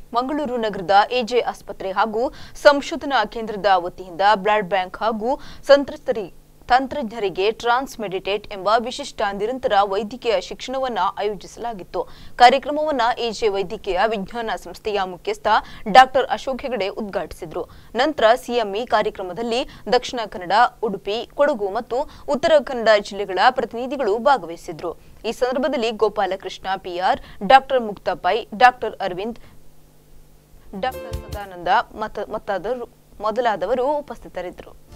ಮಂಗಳೂರು ನಗರದ ಎಜೆ ಆಸ್ಪತ್ರೆ ಹಾಗೂ ಸಂಶೋಧನಾ ಕೇಂದ್ರದ ವತಿಯಿಂದ ಬ್ಲಡ್ ಬ್ಯಾಂಕ್ ಹಾಗೂ ಸಂತ್ರಸ್ತರಿ ತಂತ್ರಜ್ಞರಿಗೆ ಟ್ರಾನ್ಸ್ ಮೆಡಿಟೇಟ್ ಎಂಬ ವಿಶಿಷ್ಟ ನಿರಂತರ ವೈದ್ಯಕೀಯ ಶಿಕ್ಷಣವನ್ನ ಆಯೋಜಿಸಲಾಗಿತ್ತು ಕಾರ್ಯಕ್ರಮವನ್ನ ಎಜೆ ವೈದ್ಯಕೀಯ ವಿಜ್ಞಾನ ಸಂಸ್ಥೆಯ ಮುಖ್ಯಸ್ಥ ಡಾಕ್ಟರ್ ಅಶೋಕ್ ಹೆಗಡೆ ಉದ್ಘಾಟಿಸಿದರು ನಂತರ ಸಿಎಂ ಈ ಕಾರ್ಯಕ್ರಮದಲ್ಲಿ ದಕ್ಷಿಣ ಕನ್ನಡ ಉಡುಪಿ ಕೊಡಗು ಮತ್ತು ಉತ್ತರ ಕನ್ನಡ ಜಿಲ್ಲೆಗಳ ಪ್ರತಿನಿಧಿಗಳು ಭಾಗವಹಿಸಿದ್ರು ಈ ಸಂದರ್ಭದಲ್ಲಿ Gopalakrishna PR doctor Mukta Pai doctor Arvind doctor Sadananda ಮತ್ತ- ಮತ್ತಾದರು ಮೊದಲಾದವರು ಉಪಸ್ಥಿತರಿದ್ದರು